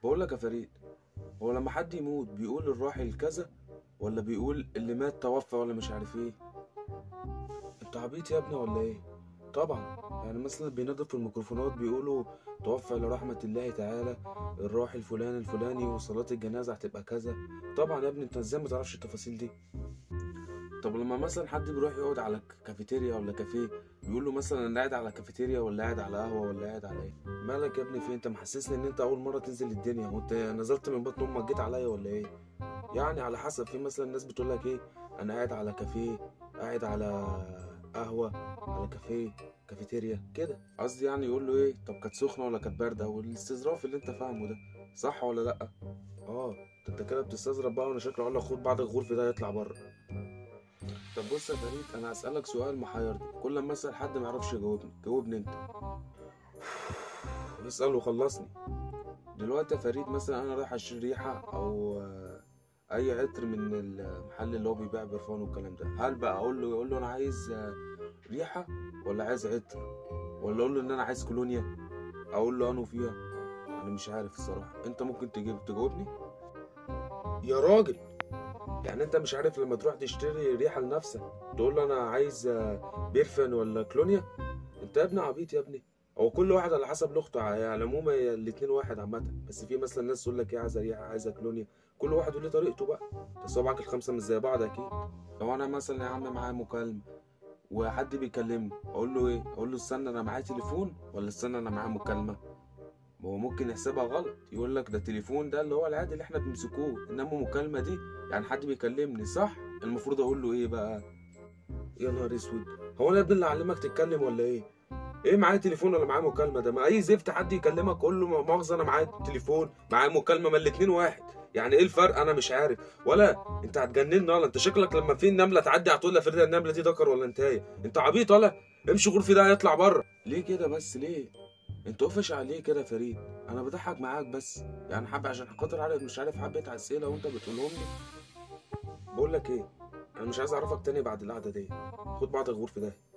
بقول لك يا فريد هو لما حد يموت بيقول الراحل كذا ولا بيقول اللي مات توفى ولا مش عارف ايه انت عبيط يا ابني ولا ايه طبعا يعني مثلا بينادوا في الميكروفونات بيقولوا توفى لرحمة الله تعالى الراحل فلان الفلاني وصلاة الجنازة هتبقى كذا طبعا يا ابني انت ازاي ما تعرفش التفاصيل دي طب لما مثلا حد بيروح يقعد على كافيتيريا ولا كافيه بيقول له مثلا انا قاعد على كافيتيريا ولا قاعد على قهوه ولا قاعد على ايه مالك يا ابني في انت محسسني ان انت اول مره تنزل الدنيا وانت نزلت من بطن امك جيت عليا ولا ايه يعني على حسب في مثلا ناس بتقول لك ايه انا قاعد على كافيه قاعد على قهوه على كافيه كافيتيريا كده قصدي يعني يقول له ايه طب كانت سخنه ولا كانت بارده والاستظراف اللي انت فاهمه ده صح ولا لا اه ده انت كده بتستظرف بقى وانا شكلي اقول لك خد بعض الغرف ده يطلع بره طب بص يا فريد انا هسألك سؤال محيرني كل ما اسأل حد ما يعرفش يجاوبني جاوبني انت اسأل وخلصني دلوقتي يا فريد مثلا انا رايح اشتري ريحة او آه، اي عطر من المحل اللي هو بيبيع برفان والكلام ده هل بقى اقول له يقول له انا عايز آه، ريحة ولا عايز عطر ولا اقول له ان انا عايز كولونيا اقول له انو فيها انا مش عارف الصراحة انت ممكن تجيب تجاوبني يا راجل يعني انت مش عارف لما تروح تشتري ريحه لنفسك تقول له انا عايز آه، بيرفن ولا كلونيا انت يا ابني عبيط يا ابني هو كل واحد على حسب لغته يعني على العموم هي الاتنين واحد عامه بس في مثلا ناس تقول لك ايه عايزه ريحه عايزه كلونيا كل واحد وليه طريقته بقى انت صوابعك الخمسه مش زي بعض اكيد لو انا مثلا يا عم معايا مكالمه وحد بيكلمني اقول له ايه اقول له استنى انا معايا تليفون ولا استنى انا معايا مكالمه ما هو ممكن يحسبها غلط يقول لك ده التليفون ده اللي هو العادي اللي احنا بنمسكوه انما مكالمه دي يعني حد بيكلمني صح المفروض اقول له ايه بقى يا نهار اسود هو انا يا ابني اللي علمك تتكلم ولا ايه ايه معايا تليفون ولا معايا مكالمه ده ما اي زفت حد يكلمك قول له مؤاخذه انا معايا تليفون معايا مكالمه ما الاتنين واحد يعني ايه الفرق انا مش عارف ولا انت هتجنني ولا انت شكلك لما في نمله تعدي هتقول لها فريده النمله دي ذكر ولا انتايه انت عبيط ولا امشي غرفي ده هيطلع بره ليه كده بس ليه انت قفش عليه كده يا فريد انا بضحك معاك بس يعني حابب عشان خاطر عارف مش عارف حبه اسئله وانت بتقولهم لي بقول لك ايه انا مش عايز اعرفك تاني بعد القعده دي خد بعض الغرفه ده